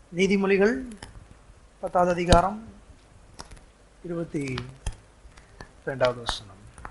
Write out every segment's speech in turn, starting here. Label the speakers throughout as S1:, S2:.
S1: நீதிமொழிகள் பத்தாவது அதிகாரம் இருபத்தி ரெண்டாவது வசனம்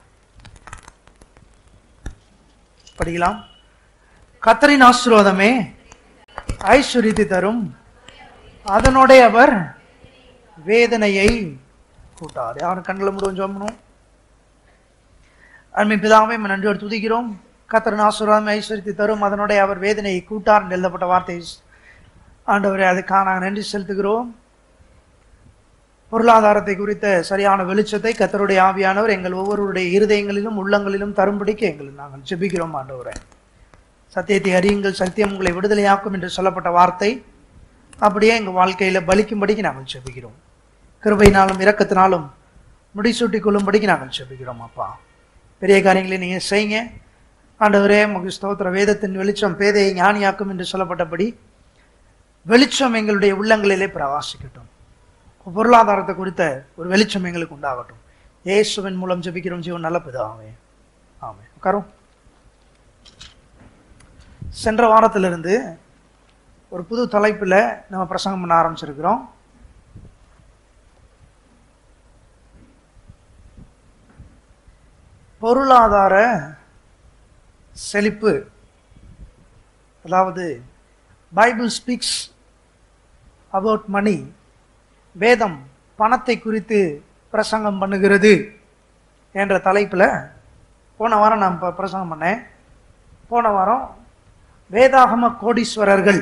S1: படிக்கலாம் கத்தரின் ஆசீர்வாதமே ஐஸ்வர்யத்தை தரும் அதனோட அவர் வேதனையை கூட்டார் யாரும் கண்களை முடிவும் ஜோமனும் அன்மை பிதாவே உம்மை நன்றியோடு துதிக்கிறோம் கத்தரின் ஆசீர்வாதம் ஐஸ்வர்யத்தை தரும் அதனோட அவர் வேதனையை கூட்டார் என்று எழுதப்பட்ட வார்த்தை ஆண்டவரே அதுக்காக நாங்கள் நன்றி செலுத்துகிறோம் பொருளாதாரத்தை குறித்த சரியான வெளிச்சத்தை கத்தருடைய ஆவியானவர் எங்கள் ஒவ்வொருவருடைய இருதயங்களிலும் உள்ளங்களிலும் தரும்படிக்கு எங்களை நாங்கள் ஜெபிக்கிறோம் ஆண்டவரே சத்தியத்தை அறியுங்கள் சத்தியம் உங்களை விடுதலையாக்கும் என்று சொல்லப்பட்ட வார்த்தை அப்படியே எங்கள் வாழ்க்கையில் பலிக்கும்படிக்கு நாங்கள் ஜெபிக்கிறோம் கிருபையினாலும் இரக்கத்தினாலும் முடிசூட்டி கொள்ளும்படிக்கு நாங்கள் ஜெபிக்கிறோம் அப்பா பெரிய காரியங்களை நீங்கள் செய்யுங்க ஆண்டவரே முக ஸ்தோத்திர வேதத்தின் வெளிச்சம் பேதையை ஞானியாக்கும் என்று சொல்லப்பட்டபடி வெளிச்சம் எங்களுடைய உள்ளங்களிலே பிரகாசிக்கட்டும் பொருளாதாரத்தை குறித்த ஒரு வெளிச்சம் எங்களுக்கு உண்டாகட்டும் இயேசுவின் மூலம் ஜெபிக்கிறோம் ஜீவன் நல்ல பிதாவே ஆமே உட்காரும் சென்ற வாரத்திலிருந்து ஒரு புது தலைப்பில் நம்ம பிரசங்கம் பண்ண ஆரம்பிச்சிருக்கிறோம் பொருளாதார செழிப்பு அதாவது பைபிள் ஸ்பீக்ஸ் அபவுட் மணி வேதம் பணத்தை குறித்து பிரசங்கம் பண்ணுகிறது என்ற தலைப்பில் போன வாரம் நான் ப- பிரசங்கம் பண்ணேன் போன வாரம் வேதாகம கோடீஸ்வரர்கள்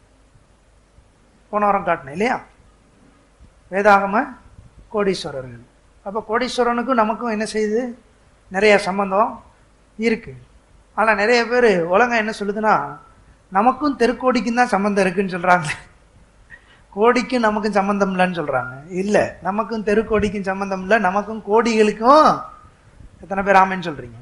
S1: போன வாரம் காட்டினேன் இல்லையா வேதாகம கோடீஸ்வரர்கள் அப்போ கோடீஸ்வரனுக்கும் நமக்கும் என்ன செய்யுது நிறைய சம்பந்தம் இருக்கு ஆனால் நிறைய பேர் உலகம் என்ன சொல்லுதுன்னா நமக்கும் தெருக்கோடிக்கும் தான் சம்பந்தம் இருக்குன்னு சொல்கிறாங்க கோடிக்கும் நமக்கும் சம்பந்தம் இல்லைன்னு சொல்கிறாங்க இல்லை நமக்கும் தெருக்கோடிக்கும் சம்பந்தம் இல்லை நமக்கும் கோடிகளுக்கும் எத்தனை பேர் ஆமைன்னு சொல்கிறீங்க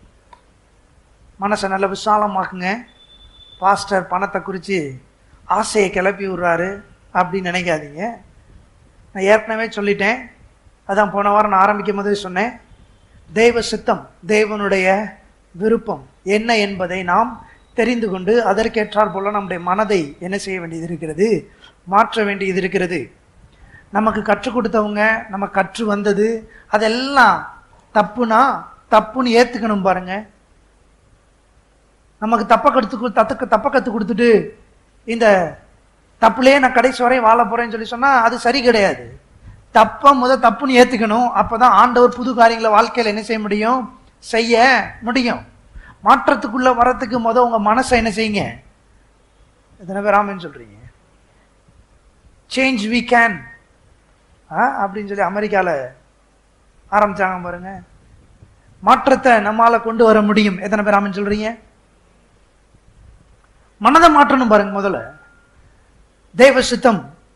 S1: மனசை நல்ல விசாலமாக்குங்க பாஸ்டர் பணத்தை குறித்து ஆசையை கிளப்பி விடுறாரு அப்படின்னு நினைக்காதீங்க நான் ஏற்கனவே சொல்லிட்டேன் அதான் போன வாரம் நான் ஆரம்பிக்கும் போதே சொன்னேன் தெய்வ சித்தம் தேவனுடைய விருப்பம் என்ன என்பதை நாம் தெரிந்து கொண்டு அதற்கேற்றாற் போல நம்முடைய மனதை என்ன செய்ய வேண்டியது இருக்கிறது மாற்ற வேண்டியது இருக்கிறது நமக்கு கற்றுக் கொடுத்தவங்க நம்ம கற்று வந்தது அதெல்லாம் தப்புனா தப்புன்னு ஏத்துக்கணும் பாருங்க நமக்கு தப்ப கற்று தத்துக்கு தப்ப கற்றுக் கொடுத்துட்டு இந்த தப்புலயே நான் கடைசி வரை வாழ போறேன்னு சொல்லி சொன்னா அது சரி கிடையாது தப்ப முத தப்புன்னு ஏத்துக்கணும் அப்பதான் ஆண்டவர் புது காரியங்களை வாழ்க்கையில என்ன செய்ய முடியும் செய்ய முடியும் மாற்றத்துக்குள்ள வரத்துக்கு முத உங்க மனசை என்ன செய்யுங்க எத்தனை பேர் ஆமென்னு சொல்றீங்க சேஞ்ச் வி கேன் அப்படின்னு சொல்லி அமெரிக்கால ஆரம்பிச்சாங்க பாருங்க மாற்றத்தை நம்மால கொண்டு வர முடியும் எத்தனை பேர் ஆமென்னு சொல்றீங்க மனதை மாற்றணும் பாருங்க முதல்ல தேவ சித்தம்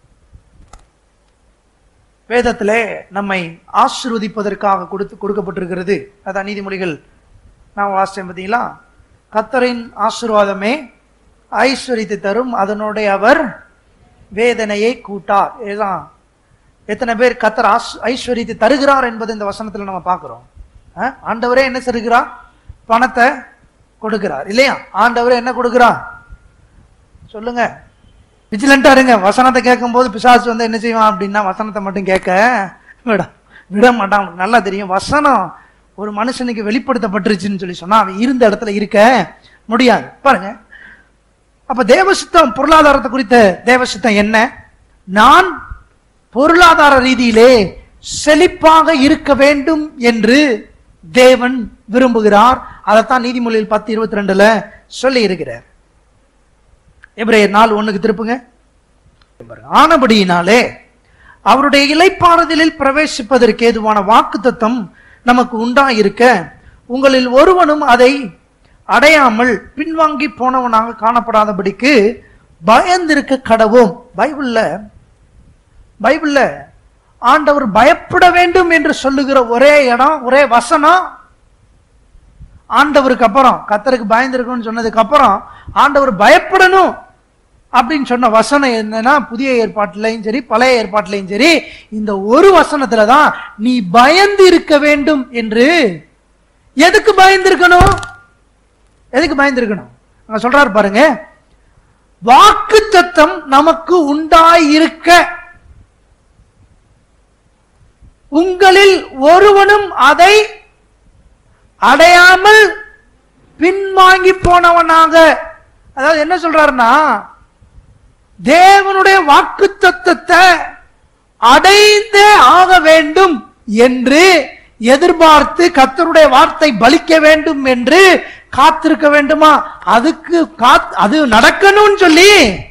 S1: வேதத்திலே நம்மை ஆசிர்வதிப்பதற்காக கொடுத்து கொடுக்கப்பட்டிருக்கிறது அதான் நீதிமொழிகள் நான் வாசிச்சேன் பார்த்தீங்களா கத்தரின் ஆசீர்வாதமே ஐஸ்வர்யத்தை தரும் அதனுடைய அவர் வேதனையை கூட்டார் இதுதான் எத்தனை பேர் கத்தர் ஆஸ் ஐஸ்வர்யத்தை தருகிறார் என்பது இந்த வசனத்துல நம்ம பார்க்கிறோம் ஆ? ஆண்டவரே என்ன தருகிறார் பணத்தை கொடுக்கிறார் இல்லையா ஆண்டவரே என்ன கொடுக்கிறார் சொல்லுங்க விஜிலண்டா இருங்க வசனத்தை கேட்கும்போது பிசாசு வந்து என்ன செய்வான் அப்படின்னா வசனத்தை மட்டும் கேட்க விட விட மாட்டான் அவனுக்கு நல்லா தெரியும் வசனம் ஒரு மனுஷனுக்கு வெளிப்படுத்தப்பட்டுருச்சுன்னு சொல்லி சொன்னா அவன் இருந்த இடத்துல இருக்க முடியாது பாருங்க அப்ப தேவசித்தம் பொருளாதாரத்தை குறித்த தேவசித்தம் என்ன நான் பொருளாதார ரீதியிலே செழிப்பாக இருக்க வேண்டும் என்று தேவன் விரும்புகிறார் அதைத்தான் நீதிமொழியில் பத்து இருபத்தி ரெண்டுல சொல்லி இருக்கிறார் எபிரேயர் நாலு ஒண்ணுக்கு திருப்புங்க ஆனபடியினாலே அவருடைய இலைப்பாறுதலில் பிரவேசிப்பதற்கு ஏதுவான வாக்குத்தத்தம் நமக்கு உண்டாயிருக்க உங்களில் ஒருவனும் அதை அடையாமல் பின்வாங்கி போனவனாக காணப்படாதபடிக்கு பயந்திருக்க கடவோம் பைபிள்ல பைபிள்ல ஆண்டவர் பயப்பட வேண்டும் என்று சொல்லுகிற ஒரே இடம் ஒரே வசனம் ஆண்டவருக்கு அப்புறம் கத்தருக்கு பயந்திருக்கணும்னு சொன்னதுக்கு அப்புறம் ஆண்டவர் பயப்படணும் அப்படின்னு சொன்ன வசனம் என்னன்னா புதிய ஏற்பாட்டிலையும் சரி பழைய ஏற்பாட்டிலையும் சரி இந்த ஒரு வசனத்துல தான் நீ பயந்து இருக்க வேண்டும் என்று எதுக்கு பயந்து இருக்கணும் எதுக்கு பயந்து இருக்கணும் அங்க சொல்றாரு பாருங்க வாக்கு தத்தம் நமக்கு உண்டாயிருக்க உங்களில் ஒருவனும் அதை அடையாமல் பின்வாங்கி போனவனாக அதாவது என்ன சொல்றாருன்னா தேவனுடைய வாக்கு தத்தத்தை அடைந்தே ஆக வேண்டும் என்று எதிர்பார்த்து கத்தருடைய வார்த்தை பலிக்க வேண்டும் என்று காத்திருக்க வேண்டுமா அதுக்கு காத் அது நடக்கணும்னு சொல்லி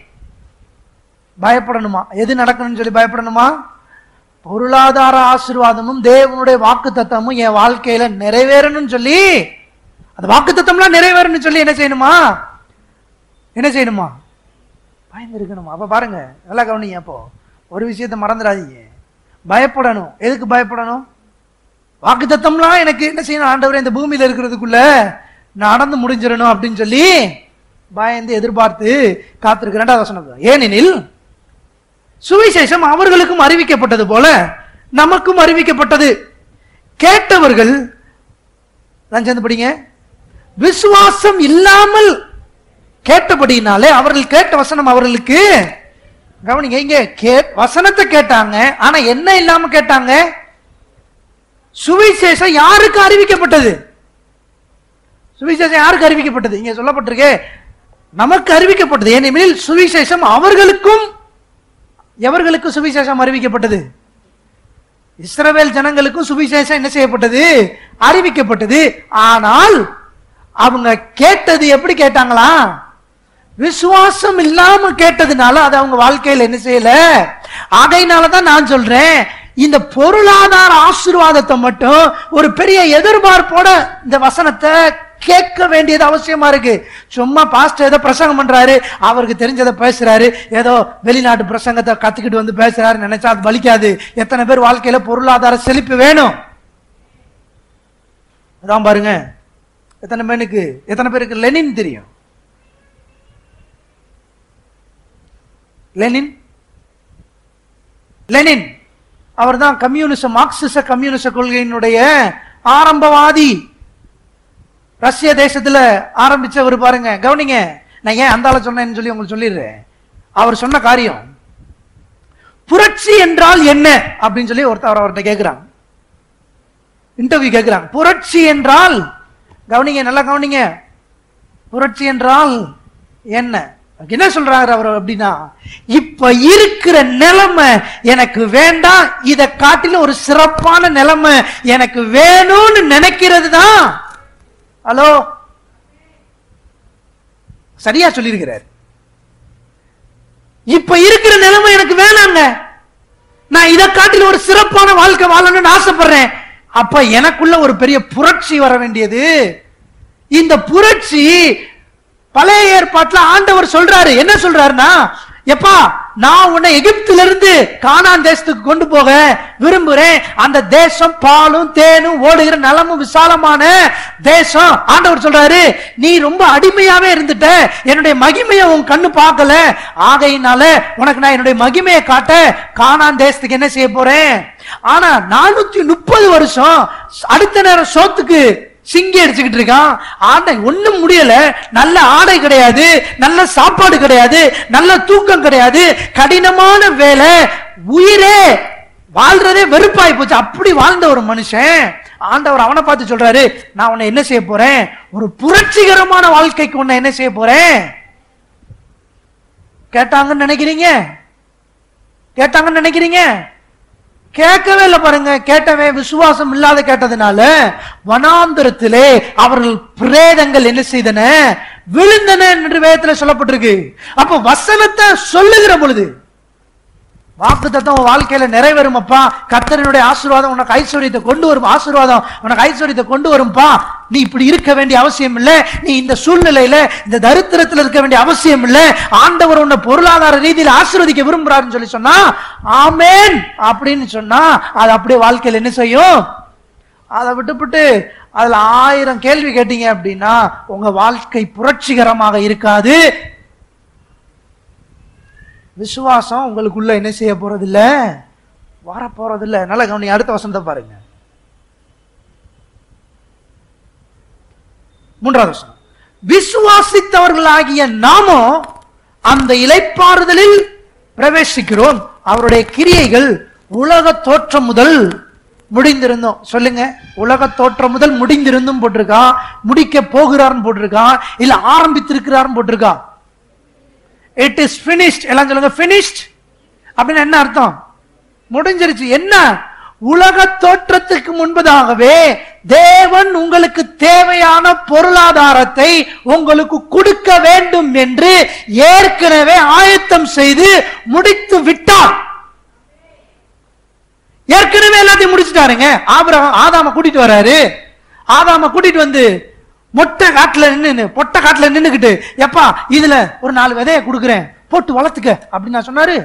S1: பயப்படணுமா எது நடக்கணும்னு சொல்லி பயப்படணுமா பொருளாதார ஆசீர்வாதமும் தேவனுடைய வாக்கு தத்தமும் என் வாழ்க்கையில நிறைவேறணும்னு சொல்லி அந்த வாக்கு தத்தம்லாம் நிறைவேறணும்னு சொல்லி என்ன செய்யணுமா என்ன செய்யணுமா பயந்து இருக்கணுமா அப்ப பாருங்க நல்லா கவனிங்க அப்போ ஒரு விஷயத்தை மறந்துடாதீங்க பயப்படணும் எதுக்கு பயப்படணும் வாக்கு தத்தம்லாம் எனக்கு என்ன செய்யணும் ஆண்டவரே இந்த பூமியில இருக்கிறதுக்குள்ள நடந்து முடிஞ்சிடணும் அப்படின்னு சொல்லி பயந்து எதிர்பார்த்து காத்திருக்க ரெண்டாவது வசனம் ஏனெனில் சுவிசேஷம் அவர்களுக்கும் அறிவிக்கப்பட்டது போல நமக்கும் அறிவிக்கப்பட்டது கேட்டவர்கள் நான் சேர்ந்து படிங்க விசுவாசம் இல்லாமல் கேட்டபடினாலே அவர்கள் கேட்ட வசனம் அவர்களுக்கு கவனிங்க இங்க கே வசனத்தை கேட்டாங்க ஆனா என்ன இல்லாம கேட்டாங்க சுவிசேஷம் யாருக்கு அறிவிக்கப்பட்டது சுவிசேஷம் யாருக்கு அறிவிக்கப்பட்டது இங்க சொல்லப்பட்டிருக்கு நமக்கு அறிவிக்கப்பட்டது ஏனெனில் சுவிசேஷம் அவர்களுக்கும் எவர்களுக்கு சுவிசேஷம் அறிவிக்கப்பட்டது இஸ்ரவேல் ஜனங்களுக்கும் சுவிசேஷம் என்ன செய்யப்பட்டது அறிவிக்கப்பட்டது ஆனால் அவங்க கேட்டது எப்படி கேட்டாங்களா விசுவாசம் இல்லாம கேட்டதுனால அது அவங்க வாழ்க்கையில என்ன செய்யல ஆகையினால தான் நான் சொல்றேன் இந்த பொருளாதார ஆசீர்வாதத்தை மட்டும் ஒரு பெரிய எதிர்பார்ப்போட இந்த வசனத்தை கேட்க வேண்டியது அவசியமா இருக்கு சும்மா பாஸ்டர் ஏதோ பிரசங்கம் பண்றாரு அவருக்கு தெரிஞ்சதை பேசுறாரு ஏதோ வெளிநாட்டு பிரசங்கத்தை கத்துக்கிட்டு வந்து பேசுறாரு நினைச்சா அது வலிக்காது எத்தனை பேர் வாழ்க்கையில பொருளாதார செழிப்பு வேணும் அதான் பாருங்க எத்தனை பேருக்கு எத்தனை பேருக்கு லெனின் தெரியும் லெனின் லெனின் அவர்தான் கம்யூனிச மார்க்சிச கம்யூனிச கொள்கையினுடைய ஆரம்பவாதி ரஷ்ய தேசத்துல ஆரம்பிச்சவர் பாருங்க கவனிங்க நான் ஏன் அந்த ஆளை சொன்னேன்னு சொல்லி உங்களுக்கு சொல்லிடுறேன் அவர் சொன்ன காரியம் புரட்சி என்றால் என்ன அப்படின்னு சொல்லி ஒருத்தர் அவர்கிட்ட கேட்கிறாங்க இன்டர்வியூ கேட்கிறாங்க புரட்சி என்றால் கவனிங்க நல்லா கவனிங்க புரட்சி என்றால் என்ன அதுக்கு என்ன சொல்றாரு அவர் அப்படின்னா இப்ப இருக்கிற நிலைமை எனக்கு வேண்டாம் இதை காட்டிலும் ஒரு சிறப்பான நிலைமை எனக்கு வேணும்னு நினைக்கிறது தான் ஹலோ சரியா சொல்லியிருக்கிறார் இப்ப இருக்கிற நிலைமை எனக்கு வேணாங்க நான் இதை காட்டிலும் ஒரு சிறப்பான வாழ்க்கை வாழணும்னு ஆசைப்படுறேன் அப்ப எனக்குள்ள ஒரு பெரிய புரட்சி வர வேண்டியது இந்த புரட்சி பழைய ஏற்பாட்டுல ஆண்டவர் சொல்றாரு என்ன சொல்றாருன்னா எப்பா நான் உன்னை எகிப்தில இருந்து கானான் தேசத்துக்கு கொண்டு போக விரும்புறேன் அந்த தேசம் பாலும் தேனும் ஓடுகிற நலமும் விசாலமான தேசம் ஆண்டவர் சொல்றாரு நீ ரொம்ப அடிமையாவே இருந்துட்ட என்னுடைய மகிமையை உன் கண்ணு பார்க்கல ஆகையினால உனக்கு நான் என்னுடைய மகிமையை காட்ட கானான் தேசத்துக்கு என்ன செய்ய போறேன் ஆனா நானூத்தி முப்பது வருஷம் அடுத்த நேரம் சோத்துக்கு சிங்கி அடிச்சுக்கிட்டு இருக்கான் ஆடை ஒண்ணும் முடியல நல்ல ஆடை கிடையாது நல்ல சாப்பாடு கிடையாது நல்ல தூக்கம் கிடையாது கடினமான வேலை உயிரே வாழ்றதே வெறுப்பாய் போச்சு அப்படி வாழ்ந்த ஒரு மனுஷன் ஆண்டவர் அவனை பார்த்து சொல்றாரு நான் உன்னை என்ன செய்ய போறேன் ஒரு புரட்சிகரமான வாழ்க்கைக்கு உன்னை என்ன செய்ய போறேன் கேட்டாங்கன்னு நினைக்கிறீங்க கேட்டாங்கன்னு நினைக்கிறீங்க கேட்கவே இல்லை பாருங்க கேட்டவே விசுவாசம் இல்லாத கேட்டதுனால வனாந்தரத்திலே அவர்கள் பிரேதங்கள் என்ன செய்தன விழுந்தன என்று வேதத்துல சொல்லப்பட்டிருக்கு அப்ப வசனத்தை சொல்லுகிற பொழுது வாக்கு தத்தம் வாழ்க்கையில நிறைவேறுமப்பா கத்தரனுடைய ஆசீர்வாதம் உனக்கு ஐஸ்வர்யத்தை கொண்டு வரும் ஆசீர்வாதம் உனக்கு ஐஸ்வர்யத்தை கொண்டு வரும்பா நீ இப்படி இருக்க வேண்டிய அவசியம் இல்ல நீ இந்த சூழ்நிலையில இந்த தரித்திரத்துல இருக்க வேண்டிய அவசியம் இல்ல ஆண்டவர் உன்னை பொருளாதார ரீதியில் ஆசீர்வதிக்க விரும்புறாருன்னு சொல்லி சொன்னா ஆமேன் அப்படின்னு சொன்னா அது அப்படியே வாழ்க்கையில என்ன செய்யும் அதை விட்டுவிட்டு அதுல ஆயிரம் கேள்வி கேட்டீங்க அப்படின்னா உங்க வாழ்க்கை புரட்சிகரமாக இருக்காது விசுவாசம் உங்களுக்குள்ள என்ன செய்ய போறது இல்ல வர போறது இல்ல நல்ல கவனி அடுத்த வசனத்தை பாருங்க மூன்றாவது வசனம் விசுவாசித்தவர்களாகிய நாமோ அந்த இலைப்பாறுதலில் பிரவேசிக்கிறோம் அவருடைய கிரியைகள் உலக தோற்றம் முதல் முடிந்திருந்தோம் சொல்லுங்க உலக தோற்றம் முதல் முடிந்திருந்தும் போட்டிருக்கா முடிக்க போகிறார்னு போட்டிருக்கா இல்ல ஆரம்பித்திருக்கிறார்னு போட்டிருக்கா இட் இஸ் finished எல்லாம் சொல்லுங்க finished அப்படின்னு என்ன அர்த்தம் முடிஞ்சிருச்சு என்ன உலக தோற்றத்துக்கு முன்பதாகவே தேவன் உங்களுக்கு தேவையான பொருளாதாரத்தை உங்களுக்கு கொடுக்க வேண்டும் என்று ஏற்கனவே ஆயத்தம் செய்து முடித்து விட்டார் ஏற்கனவே எல்லாத்தையும் முடிச்சுட்டாருங்க ஆபிரகாம் ஆதாம கூட்டிட்டு வராரு ஆதாம கூட்டிட்டு வந்து மொட்டை காட்டுல நின்னு பொட்டை காட்டுல நின்னுக்கிட்டு எப்பா இதுல ஒரு நாலு விதைய கொடுக்குறேன் போட்டு வளர்த்துக்க அப்படின்னு நான் சொன்னாரு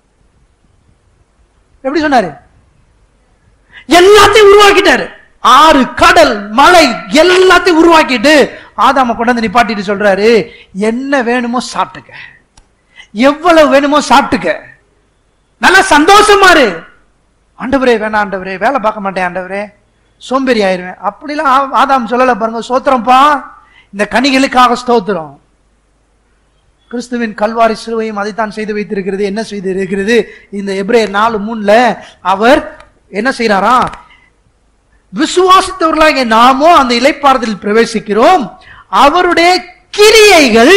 S1: எப்படி சொன்னாரு எல்லாத்தையும் உருவாக்கிட்டாரு ஆறு கடல் மலை எல்லாத்தையும் உருவாக்கிட்டு ஆதாம கொண்டு வந்து நிப்பாட்டிட்டு சொல்றாரு என்ன வேணுமோ சாப்பிட்டுக்க எவ்வளவு வேணுமோ சாப்பிட்டுக்க நல்லா சந்தோஷமா இரு ஆண்டவரே வேணாம் ஆண்டவரே வேலை பார்க்க மாட்டேன் ஆண்டவரே சோம்பேறி ஆயிருவேன் அப்படிலாம் ஆ- ஆதாம் சொல்லல பாருங்க சோத்திரம்ப்பா இந்த கனிகளுக்காக ஸ்தோத்திரம் கிறிஸ்துவின் கல்வாரி சிலுவையும் அதைத்தான் செய்து வைத்திருக்கிறது என்ன செய்து இருக்கிறது இந்த எபிரேயர் நாலு மூணுல அவர் என்ன செய்யறாரா விசுவாசித்தவர்களாக நாமோ அந்த இலைப்பாறுதலில் பிரவேசிக்கிறோம் அவருடைய கிரியைகள்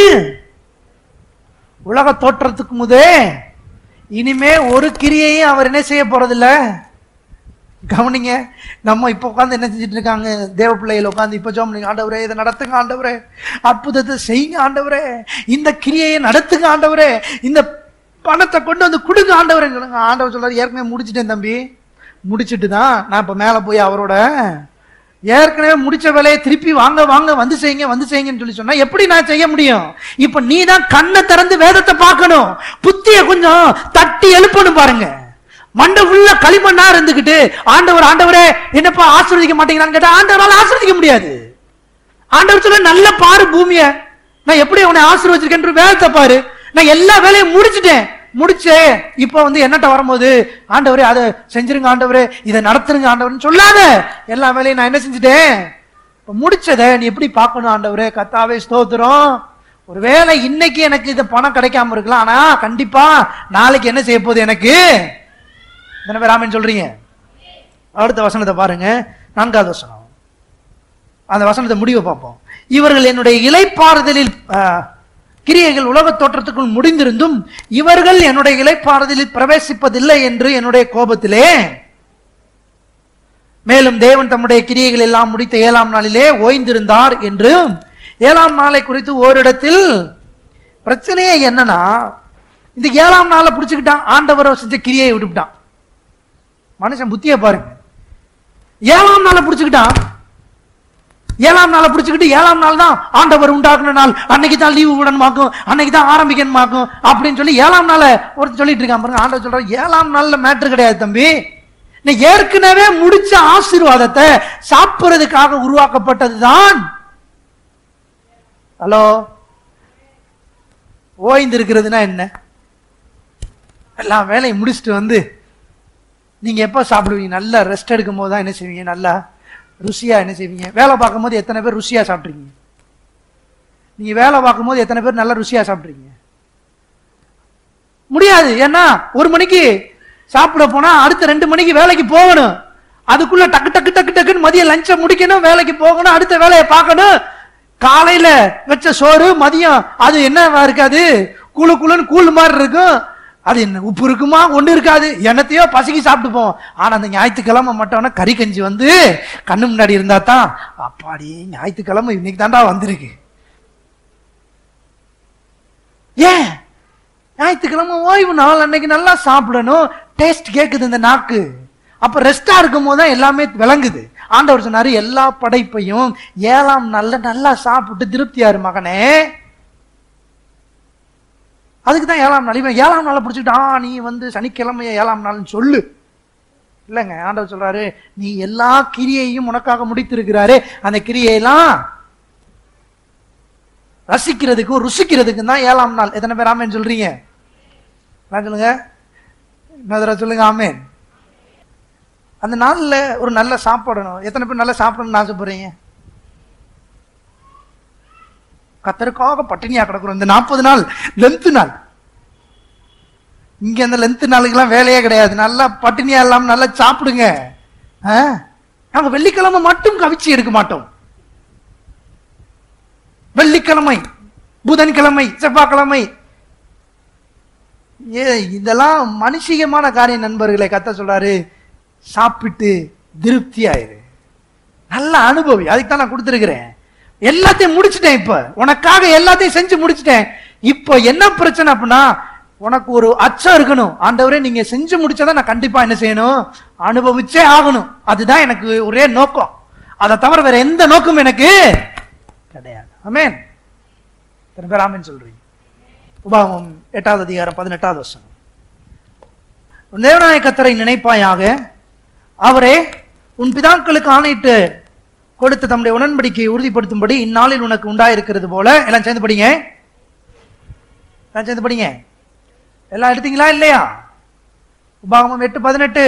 S1: உலக தோற்றத்துக்கு முதே இனிமே ஒரு கிரியையும் அவர் என்ன செய்ய போறதில்ல கவனிங்க நம்ம இப்ப உட்கார்ந்து என்ன செஞ்சுட்டு இருக்காங்க தேவ பிள்ளைகள் உட்கார்ந்து இப்ப ஜோம் பண்ணி ஆண்டவரே இதை நடத்துங்க ஆண்டவரே அற்புதத்தை செய்யுங்க ஆண்டவரே இந்த கிரியையை நடத்துங்க ஆண்டவரே இந்த பணத்தை கொண்டு வந்து கொடுங்க ஆண்டவரே ஆண்டவர் சொல்றாரு ஏற்கனவே முடிச்சிட்டேன் தம்பி முடிச்சிட்டு தான் நான் இப்ப மேல போய் அவரோட ஏற்கனவே முடிச்ச வேலையை திருப்பி வாங்க வாங்க வந்து செய்யுங்க வந்து செய்யுங்கன்னு சொல்லி சொன்னா எப்படி நான் செய்ய முடியும் இப்ப நீ தான் கண்ணை திறந்து வேதத்தை பார்க்கணும் புத்திய கொஞ்சம் தட்டி எழுப்பணும் பாருங்க மண்டை உள்ள களிமண்ணா இருந்துகிட்டு ஆண்டவர் ஆண்டவரே என்னப்பா ஆசீர்வதிக்க மாட்டேங்கிறான்னு கேட்டா ஆண்டவரால ஆசீர்வதிக்க முடியாது ஆண்டவர் சொல்ல நல்ல பாரு பூமிய நான் எப்படி உன்னை ஆசீர்வச்சிருக்கேன் வேதத்தை பாரு நான் எல்லா வேலையும் முடிச்சிட்டேன் முடிச்சே இப்போ வந்து என்னட்ட வரும்போது ஆண்டவரே அதை செஞ்சிருங்க ஆண்டவரே இதை நடத்துருங்க ஆண்டவர்னு சொல்லாத எல்லா வேலையும் நான் என்ன செஞ்சுட்டேன் இப்ப முடிச்சதை நீ எப்படி பார்க்கணும் ஆண்டவரே கத்தாவே ஸ்தோத்திரம் ஒருவேளை இன்னைக்கு எனக்கு இது பணம் கிடைக்காம இருக்கலாம் ஆனா கண்டிப்பா நாளைக்கு என்ன செய்ய போகுது எனக்கு எத்தனை பேர் ஆமென் சொல்றீங்க அடுத்த வசனத்தை பாருங்க நான்காவது வசனம் அந்த வசனத்தை முடிவை பார்ப்போம் இவர்கள் என்னுடைய இலைப்பாறுதலில் ஆ, கிரியைகள் உலகத் தோற்றத்துக்குள் முடிந்திருந்தும் இவர்கள் என்னுடைய இலைப்பாறுதலில் பிரவேசிப்பதில்லை என்று என்னுடைய கோபத்திலே மேலும் தேவன் தம்முடைய கிரியைகள் எல்லாம் முடித்த ஏழாம் நாளிலே ஓய்ந்திருந்தார் என்றும் ஏழாம் நாளை குறித்து ஓரிடத்தில் பிரச்சனையே என்னன்னா இந்த ஏழாம் நாளை பிடிச்சுக்கிட்டான் ஆண்டவரை செஞ்ச கிரியை விட்டுவிட்டான் மனுஷன் புத்தியை பாருங்க ஏழாம் நாளை பிடிச்சுக்கிட்டான் ஏழாம் நாளை பிடிச்சுக்கிட்டு ஏழாம் நாள் தான் ஆண்டவர் உண்டாக்குன நாள் அன்னைக்கு தான் லீவு விடணுமாக்கும் அன்னைக்கு தான் ஆரம்பிக்கணுமாக்கும் அப்படின்னு சொல்லி ஏழாம் நாளை ஒருத்தர் சொல்லிட்டு இருக்கான் பாருங்க ஆண்டவர் சொல்ற ஏழாம் நாள்ல மேட்ரு கிடையாது தம்பி நீ ஏற்கனவே முடிச்ச ஆசீர்வாதத்தை சாப்பிடுறதுக்காக உருவாக்கப்பட்டதுதான் ஹலோ ஓய்ந்து இருக்கிறதுனா என்ன எல்லா வேலையும் முடிச்சுட்டு வந்து நீங்க எப்ப சாப்பிடுவீங்க நல்லா ரெஸ்ட் எடுக்கும் போது தான் என்ன செய்வீங்க நல்லா ருசியா என்ன செய்வீங்க வேலை பார்க்கும்போது எத்தனை பேர் ருசியா சாப்பிட்றீங்க நீங்க வேலை பார்க்கும்போது எத்தனை பேர் நல்லா ருசியா சாப்பிட்றீங்க முடியாது ஏன்னா ஒரு மணிக்கு சாப்பிட போனா அடுத்த ரெண்டு மணிக்கு வேலைக்கு போகணும் அதுக்குள்ள டக்கு டக்கு டக்கு டக்குன்னு மதியம் லஞ்சை முடிக்கணும் வேலைக்கு போகணும் அடுத்த வேலையை பார்க்கணும் காலையில வச்ச சோறு மதியம் அது என்னவா இருக்காது குழு குழுன்னு கூழ் மாதிரி இருக்கும் அது என்ன உப்பு இருக்குமா ஒண்ணு இருக்காது என்னத்தையோ பசிக்கு சாப்பிட்டுப்போம் ஆனா அந்த ஞாயிற்றுக்கிழமை மட்டும்னா கறி கஞ்சி வந்து கண்ணு முன்னாடி இருந்தா தான் அப்பாடி ஞாயிற்றுக்கிழமை இன்னைக்கு தாண்டா வந்திருக்கு ஏன் ஞாயிற்றுக்கிழமை ஓய்வு நாள் அன்னைக்கு நல்லா சாப்பிடணும் டேஸ்ட் கேக்குது இந்த நாக்கு அப்ப ரெஸ்டா இருக்கும் போது தான் எல்லாமே விளங்குது ஆண்டவர் சொன்னாரு எல்லா படைப்பையும் ஏழாம் நாள்ல நல்லா சாப்பிட்டு திருப்தியாரு மகனே அதுக்கு தான் ஏழாம் நாள் இவன் ஏழாம் நாளை பிடிச்சிக்கிட்டு ஆ நீ வந்து சனிக்கிழமைய ஏழாம் நாள்னு சொல்லு இல்லைங்க ஆண்டவர் சொல்றாரு நீ எல்லா கிரியையும் உனக்காக முடித்திருக்கிறாரு அந்த கிரியையெல்லாம் ரசிக்கிறதுக்கும் ருசிக்கிறதுக்கும் தான் ஏழாம் நாள் எத்தனை பேர் ஆமேன் சொல்றீங்க நான் சொல்லுங்க இன்னொரு தடவை சொல்லுங்க ஆமேன் அந்த நாள்ல ஒரு நல்ல சாப்பிடணும் எத்தனை பேர் நல்லா சாப்பிடணும்னு ஆசைப்படுறீங்க கத்தருக்காக பட்டினியா கிடக்குறோம் இந்த நாற்பது நாள் லென்த் நாள் இங்க அந்த லென்த் நாளுக்கெல்லாம் வேலையே கிடையாது நல்லா பட்டினியா இல்லாம நல்லா சாப்பிடுங்க ஆ? நாங்க வெள்ளிக்கிழமை மட்டும் கவிச்சு எடுக்க மாட்டோம் வெள்ளிக்கிழமை புதன்கிழமை செவ்வாய்க்கிழமை ஏ இதெல்லாம் மனுஷிகமான காரியம் நண்பர்களே கத்த சொல்றாரு சாப்பிட்டு திருப்தி ஆயிரு நல்ல அனுபவி அதுக்கு தான் நான் கொடுத்துருக்கிறேன் எல்லாத்தையும் முடிச்சிட்டேன் இப்ப உனக்காக எல்லாத்தையும் செஞ்சு முடிச்சிட்டேன் இப்போ என்ன பிரச்சனை அப்படின்னா உனக்கு ஒரு அச்சம் இருக்கணும் ஆண்டவரே நீங்க செஞ்சு முடிச்சதை நான் கண்டிப்பா என்ன செய்யணும் அனுபவிச்சே ஆகணும் அதுதான் எனக்கு ஒரே நோக்கம் அதை தவிர வேற எந்த நோக்கமும் எனக்கு கிடையாது ஆமென் எத்தனை பேர் ஆமென் சொல்றீங்க உபாகமம் எட்டாவது அதிகாரம் பதினெட்டாவது வருஷம் உன் தேவனாய கத்தரை நினைப்பாயாக அவரே உன் பிதாக்களுக்கு ஆணையிட்டு கொடுத்த தம்முடைய உடன்படிக்கையை உறுதிப்படுத்தும்படி இந்நாளில் உனக்கு உண்டாயிருக்கிறது போல எல்லாம் சேர்ந்து படிங்க எல்லாம் சேர்ந்து படிங்க எல்லாம் எடுத்தீங்களா இல்லையா உபாகமம் எட்டு பதினெட்டு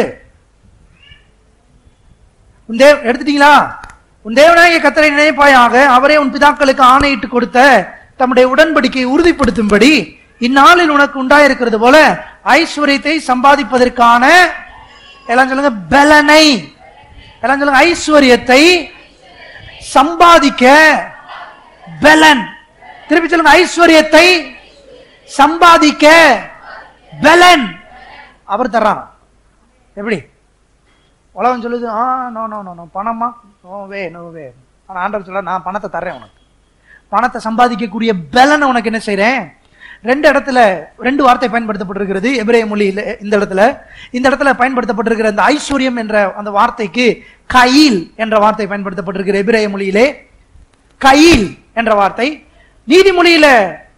S1: உன் தேவ எடுத்துட்டீங்களா உன் தேவனாகிய கத்தரை நினைப்பாயாக அவரே உன் பிதாக்களுக்கு ஆணையிட்டு கொடுத்த தம்முடைய உடன்படிக்கையை உறுதிப்படுத்தும்படி இந்நாளில் உனக்கு உண்டாயிருக்கிறது போல ஐஸ்வர்யத்தை சம்பாதிப்பதற்கான எல்லாம் சொல்லுங்க பலனை எல்லாம் சொல்லுங்க ஐஸ்வர்யத்தை சம்பாதிக்க பலன் திருப்பி சொல்லுங்க ஐஸ்வர்யத்தை சம்பாதிக்க பலன் அவர் தர்றான் எப்படி உலகம் சொல்லுது ஆ நோ நோ நோ நோ பணமா நோ வே நோ வே ஆனால் ஆண்டவர் சொல்ல நான் பணத்தை தர்றேன் உனக்கு பணத்தை சம்பாதிக்கக்கூடிய பலனை உனக்கு என்ன செய்றேன் ரெண்டு இடத்துல ரெண்டு வார்த்தை பயன்படுத்தப்பட்டிருக்கிறது எபிரேய மொழியில் இந்த இடத்துல இந்த இடத்துல பயன்படுத்தப்பட்டிருக்கிற இந்த ஐஸ்வர்யம் என்ற அந்த வார்த்தைக்கு கயில் என்ற வார்த்தை பயன்படுத்தப்பட்டிருக்கிற எபிரேய மொழியிலே கயில் என்ற வார்த்தை நீதிமொழியில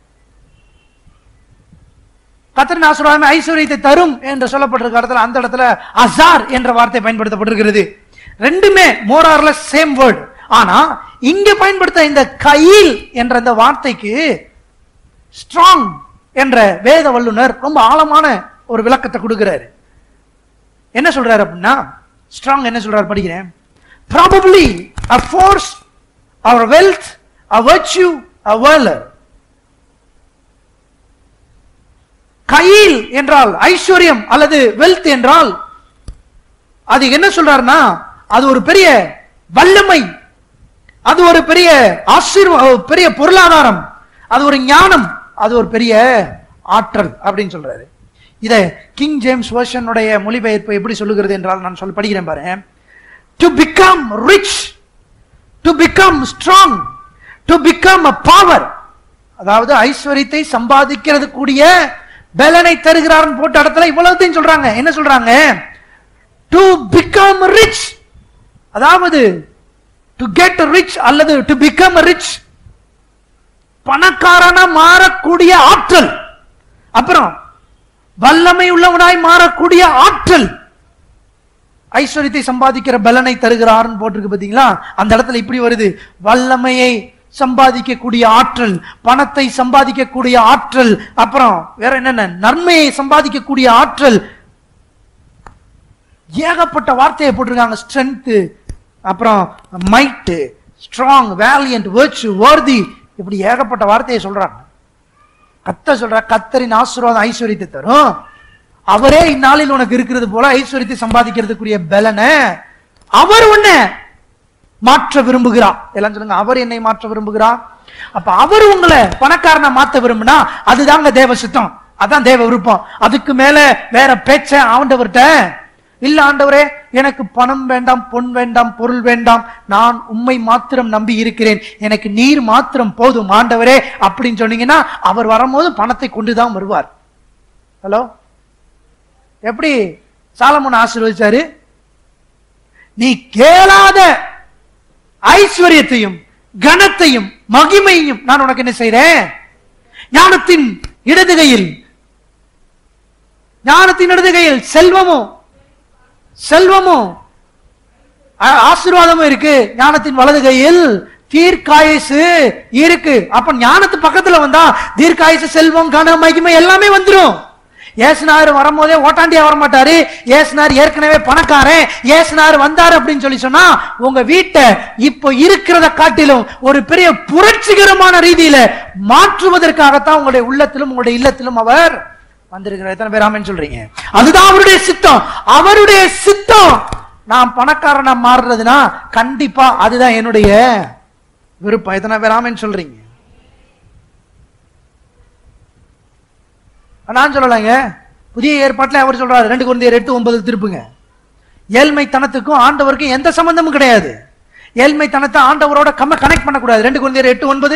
S1: கத்தரின் ஆசீர்வாதமே ஐஸ்வர்யத்தை தரும் என்று சொல்லப்பட்டிருக்க இடத்துல அந்த இடத்துல அசார் என்ற வார்த்தை பயன்படுத்தப்பட்டிருக்கிறது ரெண்டுமே மோரார்ல சேம் வேர்ட் ஆனா இங்க பயன்படுத்த இந்த கையில் என்ற இந்த வார்த்தைக்கு ஸ்ட்ராங் என்ற வேத வல்லுனர் ரொம்ப ஆழமான ஒரு விளக்கத்தை கொடுக்கிறாரு என்ன சொல்றாரு அப்படின்னா ஸ்ட்ராங் என்ன சொல்றாரு படிக்கிறேன் probably a force or wealth a virtue a valor கையில் என்றால் ஐஸ்வர்யம் அல்லது வெல்த் என்றால் அது என்ன சொல்றாருன்னா அது ஒரு பெரிய வல்லமை அது ஒரு பெரிய ஆசீர்வா பெரிய பொருளாதாரம் அது ஒரு ஞானம் அது ஒரு பெரிய ஆற்றல் அப்படின்னு சொல்றாரு இத கிங் ஜேம்ஸ் வெர்ஷனுடைய மொழிபெயர்ப்பு எப்படி சொல்லுகிறது என்றால் நான் சொல்ல படிக்கிறேன் பாரு to become rich to become strong to become a power அதாவது ஐஸ்வர்யத்தை சம்பாதிக்கிறது கூடிய பலனை தருகிறார்னு போட்ட இடத்துல இவ்வளவுத்தையும் சொல்றாங்க என்ன சொல்றாங்க டு பிகம் ரிச் அதாவது டு கெட் ரிச் அல்லது டு பிகம் ரிச் பணக்காரனா மாறக்கூடிய ஆற்றல் அப்புறம் வல்லமை உள்ளவனாய் மாறக்கூடிய ஆற்றல் ஐஸ்வர்யத்தை சம்பாதிக்கிற பலனை தருகிறார்னு போட்டிருக்கு பாத்தீங்களா அந்த இடத்துல இப்படி வருது வல்லமையை சம்பாதிக்கக்கூடிய ஆற்றல் பணத்தை சம்பாதிக்கக்கூடிய ஆற்றல் அப்புறம் வேற என்னென்ன நன்மையை சம்பாதிக்கக்கூடிய ஆற்றல் ஏகப்பட்ட வார்த்தையை போட்டிருக்காங்க ஸ்ட்ரென்த் அப்புறம் might strong valiant virtue worthy இப்படி ஏகப்பட்ட வார்த்தையை சொல்றாங்க கத்த சொல்ற கத்தரின் ஆசீர்வாதம் ஐஸ்வர்யத்தை தரும் அவரே இந்நாளில் உனக்கு இருக்கிறது போல ஐஸ்வர்யத்தை சம்பாதிக்கிறதுக்குரிய பலனை அவர் உன்னை மாற்ற விரும்புகிறார் எல்லாம் சொல்லுங்க அவர் என்னை மாற்ற விரும்புகிறார் அப்ப அவர் உங்களை பணக்காரனை மாத்த விரும்புனா அதுதாங்க தேவ சித்தம் அதான் தேவ விருப்பம் அதுக்கு மேல வேற பேச்ச ஆண்டவர்கிட்ட இல்ல ஆண்டவரே எனக்கு பணம் வேண்டாம் பொன் வேண்டாம் பொருள் வேண்டாம் நான் உம்மை மாத்திரம் நம்பி இருக்கிறேன் எனக்கு நீர் மாத்திரம் போதும் ஆண்டவரே அப்படின்னு சொன்னீங்கன்னா அவர் வரும்போது பணத்தை கொண்டுதான் வருவார் ஹலோ எப்படி சாலமோன் ஆசீர்வதிச்சாரு நீ கேளாத ஐஸ்வர்யத்தையும் கனத்தையும் மகிமையும் நான் உனக்கு என்ன செய்றேன் ஞானத்தின் இடதுகையில் ஞானத்தின் இடதுகையில் செல்வமும் செல்வமும் ஆ- ஆசீர்வாதமும் இருக்கு ஞானத்தின் வலது கையில் தீர்க்காயசு இருக்கு அப்ப ஞானத்து பக்கத்துல வந்தா தீர்க்காயசு செல்வம் கன மகிமை எல்லாமே வந்துரும் ஏசுனார் வரும்போதே ஓட்டாண்டியா வர மாட்டாரு ஏசுனார் ஏற்கனவே பணக்காரன் ஏசுனார் வந்தாரு அப்படின்னு சொல்லி சொன்னா உங்க வீட்டை இப்போ இருக்கிறத காட்டிலும் ஒரு பெரிய புரட்சிகரமான ரீதியில மாற்றுவதற்காகத்தான் உங்களுடைய உள்ளத்திலும் உங்களுடைய இல்லத்திலும் அவர் வந்திருக்கிறார் எத்தனை பேர் ஆமென்னு சொல்றீங்க அதுதான் அவருடைய சித்தம் அவருடைய சித்தம் நான் பணக்காரனா மாறுறதுனா கண்டிப்பா அதுதான் என்னுடைய விருப்பம் எத்தனை பேர் ஆமென்னு சொல்றீங்க நான் சொல்லலைங்க புதிய ஏற்பாட்டில் அவர் சொல்றாரு ரெண்டு குழந்தையர் எட்டு ஒன்பது திருப்புங்க ஏழ்மைத்தனத்துக்கும் ஆண்டவருக்கும் எந்த சம்பந்தமும் கிடையாது ஏழ்மைத்தனத்தை ஆண்டவரோட கம்ம கனெக்ட் பண்ணக்கூடாது ரெண்டு குழந்தையர் எட்டு ஒன்பது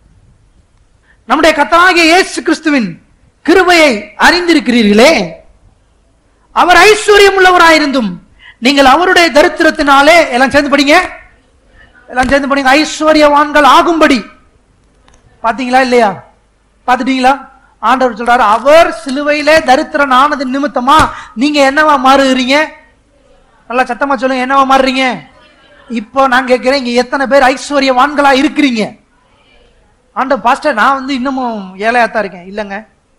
S1: நம்முடைய கத்தராகிய இயேசு கிறிஸ்துவின் கிருபையை அறிந்திருக்கிறீர்களே அவர் ஐஸ்வர்யம் உள்ளவராயிருந்தும் நீங்கள் அவருடைய தரித்திரத்தினாலே எல்லாம் சேர்ந்து படிங்க எல்லாம் சேர்ந்து படிங்க ஐஸ்வர்யவான்கள் ஆகும்படி பாத்தீங்களா இல்லையா பாத்துட்டீங்களா ஆண்டவர் சொல்றாரு அவர் சிலுவையிலே தரித்திரன் ஆனது நிமித்தமா நீங்க என்னவா மாறுகிறீங்க நல்லா சத்தமா சொல்லுங்க என்னவா மாறுறீங்க இப்போ நான் கேட்கிறேன் இங்க எத்தனை பேர் ஐஸ்வர்யவான்களா இருக்கிறீங்க ஆண்டவர் பாஸ்டர் நான் வந்து இன்னமும் ஏழையாத்தான் இருக்கேன் இல்லைங்க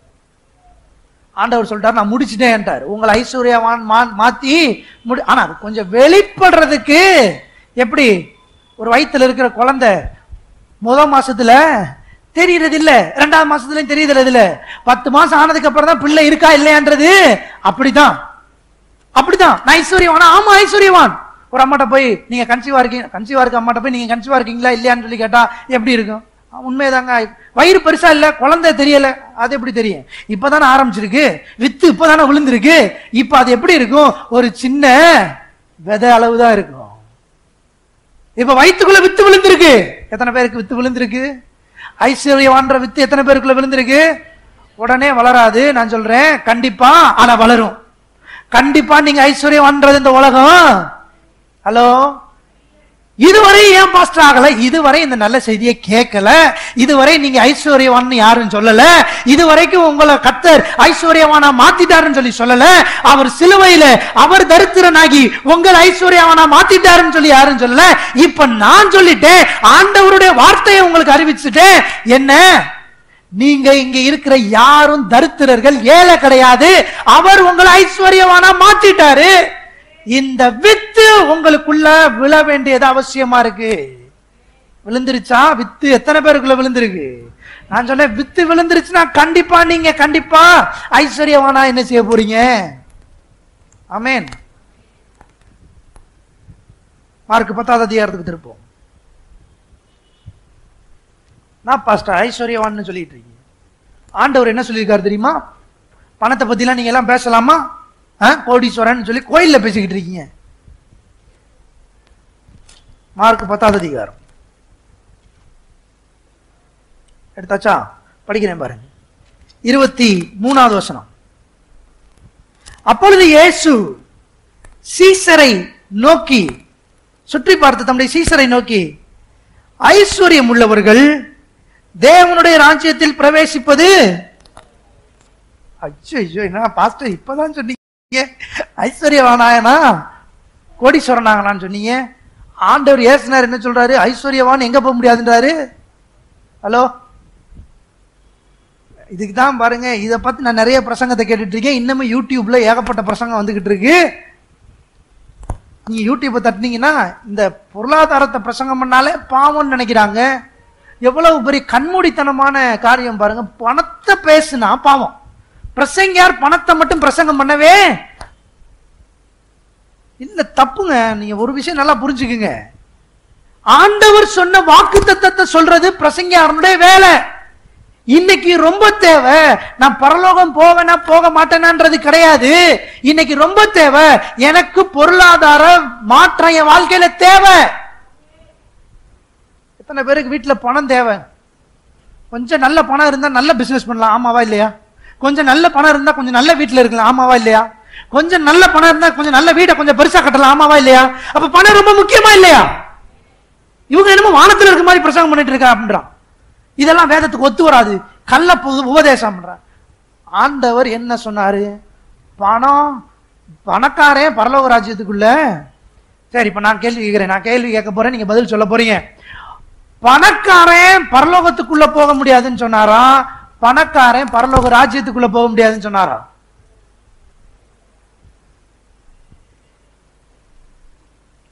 S1: ஆண்டவர் சொல்லிட்டார் நான் முடிச்சிட்டேன்ட்டார் உங்களை ஐஸ்வர்யவான் மா- மாத்தி முடி ஆனா அது கொஞ்சம் வெளிப்படுறதுக்கு எப்படி ஒரு வயித்துல இருக்கிற குழந்தை முதல் மாசத்துல தெரியறது இல்ல ரெண்டாவது மாசத்துலயும் தெரியறது இல்ல பத்து மாசம் ஆனதுக்கு அப்புறம் தான் பிள்ளை இருக்கா இல்லையான்றது அப்படிதான் அப்படிதான் நான் ஐஸ்வர்யவானா ஆமா ஐஸ்வர்யவான் ஒரு அம்மாட்ட போய் நீங்க கன்சீவா இருக்கீங்க கன்சீவா இருக்க அம்மாட்ட போய் நீங்க கன்சீவா இருக்கீங்களா இல்லையான்னு சொல்லி கேட்டா எப்படி இருக்கும் ஆ, உண்மைதாங்க வயிறு பெருசா இல்ல குழந்தை தெரியல அது எப்படி தெரியும் இப்பதானே ஆரம்பிச்சிருக்கு வித்து இப்பதானே விழுந்திருக்கு இப்ப அது எப்படி இருக்கும் ஒரு சின்ன விதை அளவு தான் இருக்கும் இப்ப வயித்துக்குள்ள வித்து விழுந்திருக்கு எத்தனை பேருக்கு வித்து விழுந்திருக்கு ஐஸ்வர்யவான்ற வித்து எத்தனை பேருக்குள்ள விழுந்திருக்கு உடனே வளராது நான் சொல்றேன் கண்டிப்பா ஆனா வளரும் கண்டிப்பா நீங்க ஐஸ்வர்யவான்றது இந்த உலகம் ஹலோ இதுவரை ஏன் பாஸ்டர் ஆகல இதுவரை இந்த நல்ல செய்தியை கேட்கல இதுவரை நீங்க ஐஸ்வர்யவான் யாரும் சொல்லல இதுவரைக்கும் உங்களை கத்தர் ஐஸ்வர்யவானா மாத்திட்டாருன்னு சொல்லி சொல்லல அவர் சிலுவையில அவர் தரித்திரனாகி உங்கள் ஐஸ்வர்யவானா மாத்திட்டாருன்னு சொல்லி யாரும் சொல்லல இப்ப நான் சொல்லிட்டேன் ஆண்டவருடைய வார்த்தையை உங்களுக்கு அறிவிச்சுட்டேன் என்ன நீங்க இங்க இருக்கிற யாரும் தரித்திரர்கள் ஏழை கிடையாது அவர் உங்களை ஐஸ்வர்யவானா மாத்திட்டாரு இந்த வித்து உங்களுக்குள்ள விழ வேண்டியது அவசியமா இருக்கு விழுந்துருச்சா வித்து எத்தனை பேருக்குள்ள விழுந்திருக்கு நான் சொன்னேன் வித்து விழுந்துருச்சுன்னா கண்டிப்பா நீங்க கண்டிப்பா ஐஸ்வர்யவானா என்ன செய்ய போறீங்க ஆமென் மார்க் பத்தாவது அதிகாரத்துக்கு திருப்போம் நான் பாஸ்டர் ஐஸ்வர்யவான்னு சொல்லிட்டு இருக்கீங்க ஆண்டவர் என்ன சொல்லியிருக்காரு தெரியுமா பணத்தை பத்திலாம் நீங்க எல்லாம் பேசலாமா ஆ, கோடீஸ்வரன் சொல்லி கோயில்ல பேசிக்கிட்டு இருக்கீங்க மார்க் பத்தாவது அதிகாரம் எடுத்தாச்சா படிக்கிறேன் பாருங்க இருபத்தி மூணாவது வசனம் அப்பொழுது இயேசு சீசரை நோக்கி சுற்றி பார்த்து தம்முடைய சீசரை நோக்கி ஐஸ்வர்யம் உள்ளவர்கள் தேவனுடைய ராஜ்யத்தில் பிரவேசிப்பது ஐயோ என்ன பாஸ்டர் இப்பதான் சொன்னீங்க ஐஸ்வர்யவானாயனா கோடீஸ்வரனாங்களான்னு சொன்னீங்க ஆண்டவர் ஏசுனார் என்ன சொல்றாரு ஐஸ்வர்யவான் எங்க போக முடியாதுன்றாரு ஹலோ இதுக்கு தான் பாருங்க இதை பத்தி நான் நிறைய பிரசங்கத்தை கேட்டுட்டு இருக்கேன் இன்னமும் யூடியூப்ல ஏகப்பட்ட பிரசங்கம் வந்துகிட்டு இருக்கு நீங்க யூடியூப்பை தட்டினீங்கன்னா இந்த பொருளாதாரத்தை பிரசங்கம் பண்ணாலே பாவம்னு நினைக்கிறாங்க எவ்வளவு பெரிய கண்மூடித்தனமான காரியம் பாருங்க பணத்தை பேசுனா பாவம் பிரசங்கியார் பணத்தை மட்டும் பிரசங்கம் பண்ணவே இல்ல தப்புங்க நீங்க ஒரு விஷயம் நல்லா புரிஞ்சுக்குங்க ஆண்டவர் சொன்ன வாக்கு தத்தத்தை சொல்றது பிரசங்கியாரனுடைய வேலை இன்னைக்கு ரொம்ப தேவை நான் பரலோகம் போவேனா போக மாட்டேனான்றது கிடையாது இன்னைக்கு ரொம்ப தேவை எனக்கு பொருளாதார மாற்றம் என் வாழ்க்கையில தேவை எத்தனை பேருக்கு வீட்டுல பணம் தேவை கொஞ்சம் நல்ல பணம் இருந்தா நல்ல பிசினஸ் பண்ணலாம் ஆமாவா இல்லையா கொஞ்சம் நல்ல பணம் இருந்தா கொஞ்சம் நல்ல வீட்டுல இருக்கலாம் ஆமாவா இல்லையா கொஞ்சம் நல்ல பணம் இருந்தா கொஞ்சம் நல்ல வீட்டை கொஞ்சம் பெருசா கட்டலாம் ஆமாவா இல்லையா அப்ப பணம் ரொம்ப முக்கியமா இல்லையா இவங்க என்னமோ வானத்துல இருக்க மாதிரி பிரசங்கம் பண்ணிட்டு இருக்கா அப்படின்றான் இதெல்லாம் வேதத்துக்கு ஒத்து வராது கள்ள பொது உபதேசம் பண்றான் ஆண்டவர் என்ன சொன்னாரு பணம் பணக்காரன் பரலோக ராஜ்யத்துக்குள்ள சரி இப்ப நான் கேள்வி கேட்கிறேன் நான் கேள்வி கேட்க போறேன் நீங்க பதில் சொல்ல போறீங்க பணக்காரன் பரலோகத்துக்குள்ள போக முடியாதுன்னு சொன்னாரா பணக்காரன் பரலோக ராஜ்யத்துக்குள்ள போக முடியாதுன்னு சொன்னாரா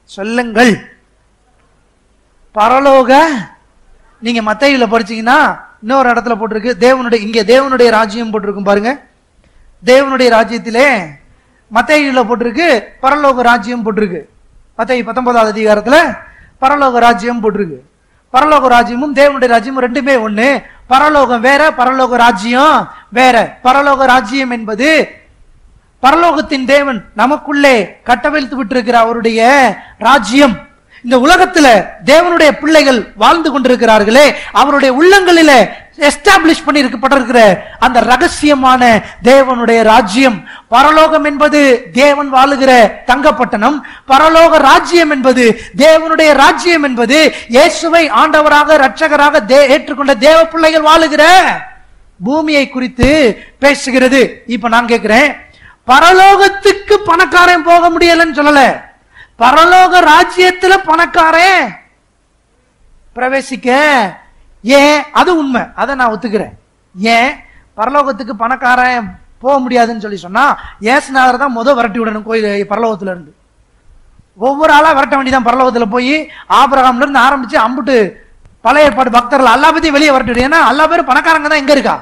S1: சொல்லுங்கள் பரலோக நீங்க மத்தையில படிச்சீங்கன்னா இன்னொரு இடத்துல போட்டிருக்கு தேவனுடைய இங்க தேவனுடைய ராஜ்யம் போட்டிருக்கும் பாருங்க தேவனுடைய ராஜ்யத்திலே மத்தையில போட்டிருக்கு பரலோக ராஜ்யம் போட்டிருக்கு மத்தேயு பத்தொன்பதாவது அதிகாரத்துல பரலோக ராஜ்யம் போட்டிருக்கு பரலோக ராஜ்யமும் தேவனுடைய ராஜ்யமும் ரெண்டுமே ஒண்ணு பரலோகம் வேற பரலோக ராஜ்யம் வேற பரலோக ராஜ்யம் என்பது பரலோகத்தின் தேவன் நமக்குள்ளே கட்டவிழ்த்து விட்டிருக்கிற அவருடைய ராஜ்யம் இந்த உலகத்துல தேவனுடைய பிள்ளைகள் வாழ்ந்து கொண்டிருக்கிறார்களே அவருடைய உள்ளங்களில எஸ்டாப்ளிஷ் பண்ணியிருக்கப்பட்டிருக்கிற அந்த ரகசியமான தேவனுடைய ராஜ்யம் பரலோகம் என்பது தேவன் வாழுகிற தங்கப்பட்டணம் பரலோக ராஜ்யம் என்பது தேவனுடைய ராஜ்யம் என்பது இயேசுவை ஆண்டவராக இரட்சகராக தே- ஏற்றுக்கொண்ட தேவ பிள்ளைகள் வாழுகிற பூமியை குறித்து பேசுகிறது இப்ப நான் கேட்கிறேன் பரலோகத்துக்கு பணக்காரன் போக முடியலன்னு சொல்லல பரலோக ராஜ்யத்துல பணக்காரன் பிரவேசிக்க ஏன் அது உண்மை அதை நான் ஒத்துக்கிறேன் ஏன் பரலோகத்துக்கு பணக்காரன் போக முடியாதுன்னு சொல்லி சொன்னா ஏசுநாதர் தான் முத விரட்டி விடணும் கோயில் பரலோகத்துல இருந்து ஒவ்வொரு ஆளா விரட்ட வேண்டியதான் பரலோகத்துல போய் ஆபிரகாம்ல இருந்து ஆரம்பிச்சு அம்புட்டு பழைய ஏற்பாடு பக்தர்கள் எல்லா பத்தியும் வெளியே விரட்டி விடு ஏன்னா எல்லா பேரும் பணக்காரங்க தான் எங்க இருக்கா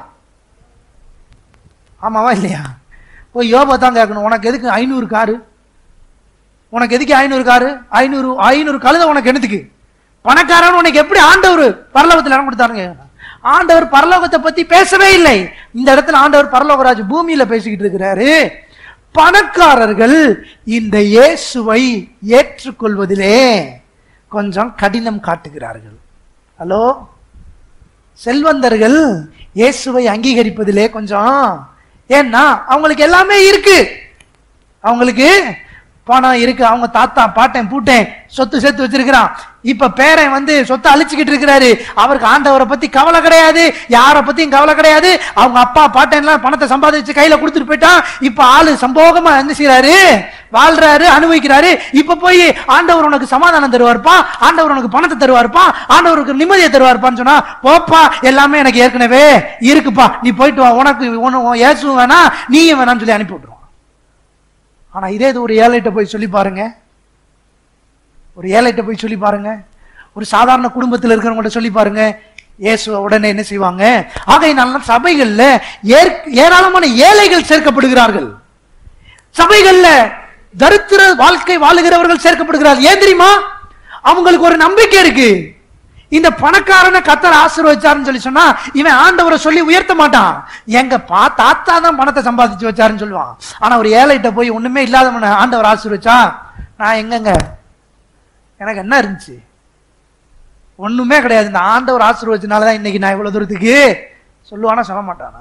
S1: ஆமாவா இல்லையா போய் யோபா தான் கேட்கணும் உனக்கு எதுக்கு ஐநூறு காரு உனக்கு எதுக்கு ஐநூறு காரு ஐநூறு ஐநூறு கழுத உனக்கு என்னத்துக்கு பணக்காரன் உனக்கு எப்படி ஆண்டவர் பரலோகத்தில் இடம் கொடுத்தாருங்க ஆண்டவர் பரலோகத்தை பத்தி பேசவே இல்லை இந்த இடத்துல ஆண்டவர் பரலோகராஜ் பூமியில பேசிக்கிட்டு இருக்கிறாரு பணக்காரர்கள் இந்த இயேசுவை ஏற்றுக்கொள்வதிலே கொஞ்சம் கடினம் காட்டுகிறார்கள் ஹலோ செல்வந்தர்கள் இயேசுவை அங்கீகரிப்பதிலே கொஞ்சம் ஏன்னா அவங்களுக்கு எல்லாமே இருக்கு அவங்களுக்கு பணம் இருக்கு அவங்க தாத்தா பாட்டன் பூட்டன் சொத்து சேர்த்து வச்சிருக்கிறான் இப்ப பேரன் வந்து சொத்தை அழிச்சுக்கிட்டு இருக்கிறாரு அவருக்கு ஆண்டவரை பத்தி கவலை கிடையாது யாரை பத்தியும் கவலை கிடையாது அவங்க அப்பா பாட்டன் எல்லாம் பணத்தை சம்பாதிச்சு கையில கொடுத்துட்டு போயிட்டான் இப்ப ஆளு சம்போகமா என்ன செய்யறாரு வாழ்றாரு அனுபவிக்கிறாரு இப்ப போய் ஆண்டவர் உனக்கு சமாதானம் தருவார்ப்பா ஆண்டவர் உனக்கு பணத்தை தருவார்ப்பா ஆண்டவருக்கு நிம்மதியை தருவார்ப்பான்னு சொன்னா போப்பா எல்லாமே எனக்கு ஏற்கனவே இருக்குப்பா நீ போயிட்டு வா உனக்கு உன- உன் இயேசுவும் வேணாம் நீயும் வேணாம்னு சொல்லி அனுப்பி விட்டுருவான் ஆனா இதே இது ஒரு ஏழைட்ட போய் சொல்லி பாருங்க ஒரு ஏழைட்ட போய் சொல்லி பாருங்க ஒரு சாதாரண குடும்பத்தில் இருக்கிறவங்கள்ட்ட சொல்லி பாருங்க இயேசுவ உடனே என்ன செய்வாங்க ஆகையினால சபைகள்ல ஏற்- ஏராளமான ஏழைகள் சேர்க்கப்படுகிறார்கள் சபைகள்ல தரித்திர வாழ்க்கை வாழுகிறவர்கள் சேர்க்கப்படுகிறார்கள் ஏன் தெரியுமா அவங்களுக்கு ஒரு நம்பிக்கை இருக்கு இந்த பணக்காரனை கத்தர் ஆசீர்வதிச்சாருன்னு சொல்லி சொன்னா இவன் ஆண்டவரை சொல்லி உயர்த்த மாட்டான் எங்க பா தாத்தா தான் பணத்தை சம்பாதிச்சு வச்சாருன்னு சொல்லுவான் ஆனா ஒரு ஏழைட்ட போய் ஒண்ணுமே இல்லாதவன ஆண்டவர் ஆசீர்வச்சா நான் எங்கங்க எனக்கு என்ன இருந்துச்சு ஒண்ணுமே கிடையாது இந்த ஆண்டவர் ஆசீர்வச்சனால தான் இன்னைக்கு நான் இவ்வளவு தூரத்துக்கு சொல்லுவானா சொல்ல மாட்டானா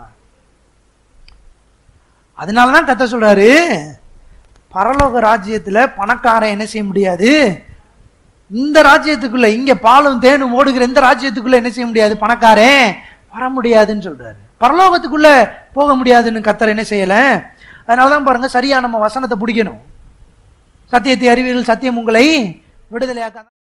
S1: அதனாலதான் கத்த சொல்றாரு பரலோக ராஜ்யத்துல பணக்காரன் என்ன செய்ய முடியாது இந்த ராஜ்யத்துக்குள்ள இங்க பாலும் தேனும் ஓடுகிற இந்த ராஜ்யத்துக்குள்ள என்ன செய்ய முடியாது பணக்காரன் வர முடியாதுன்னு சொல்றாரு பரலோகத்துக்குள்ள போக முடியாதுன்னு கத்தர் என்ன செய்யல அதனாலதான் பாருங்க சரியா நம்ம வசனத்தை பிடிக்கணும் சத்தியத்தை அறிவீர்கள் சத்தியம் உங்களை விடுதலையாக்க